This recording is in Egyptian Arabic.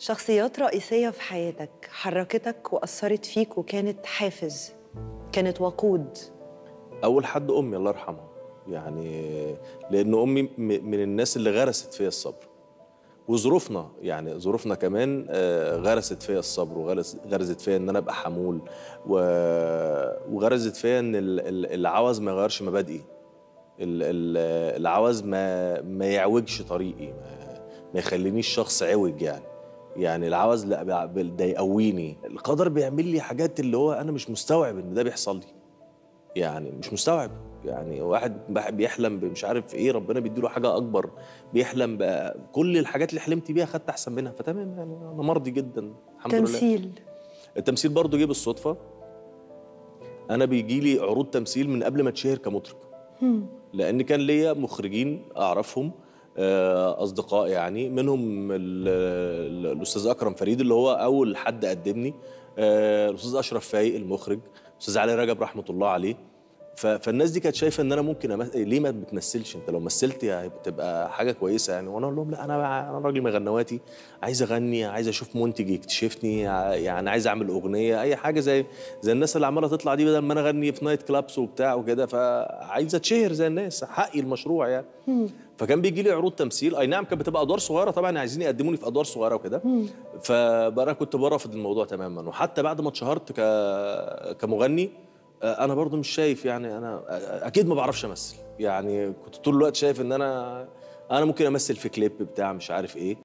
شخصيات رئيسية في حياتك حركتك وأثرت فيك وكانت حافز كانت وقود اول حد امي الله يرحمها يعني لان امي م- من الناس اللي غرست فيا الصبر وظروفنا يعني ظروفنا كمان آه، غرست فيا الصبر وغرست فيا ان انا ابقى حمول و- وغرست فيا ان ال- ال- العوز ما يغيرش مبادئي ال- ال- العوز ما ما يعوجش طريقي ما, ما يخلينيش شخص عوج يعني يعني العوز لا بيع- ده يقويني القدر بيعمل لي حاجات اللي هو انا مش مستوعب ان ده بيحصل لي يعني مش مستوعب يعني واحد بح- بيحلم مش عارف ايه ربنا بيديله حاجه اكبر بيحلم بقى كل الحاجات اللي حلمت بيها خدت احسن منها فتمام يعني انا مرضي جدا الحمد لله تمثيل التمثيل برضه جه بالصدفه انا بيجي لي عروض تمثيل من قبل ما اتشهر كمطرب لان كان ليا مخرجين اعرفهم آه، اصدقاء يعني منهم ال- ال- الاستاذ اكرم فريد اللي هو اول حد قدمني آه، الاستاذ اشرف فايق المخرج الاستاذ علي رجب رحمه الله عليه ف- فالناس دي كانت شايفه ان انا ممكن أمثل ليه ما بتمثلش انت لو مثلت هتبقى حاجه كويسه يعني وانا اقول لهم لا انا انا راجل مغنواتي عايز اغني عايز اشوف منتج يكتشفني ع- يعني عايز اعمل اغنيه اي حاجه زي زي الناس اللي عماله تطلع دي بدل ما انا اغني في نايت كلابس وبتاع وكده فعايز اتشهر زي الناس حقي المشروع يعني فكان بيجي لي عروض تمثيل اي نعم كانت بتبقى ادوار صغيره طبعا عايزين يقدموني في ادوار صغيره وكده فبقى انا كنت برفض الموضوع تماما وحتى بعد ما اتشهرت ك... كمغني آه، انا برضو مش شايف يعني انا آه، اكيد ما بعرفش امثل يعني كنت طول الوقت شايف ان انا انا ممكن امثل في كليب بتاع مش عارف ايه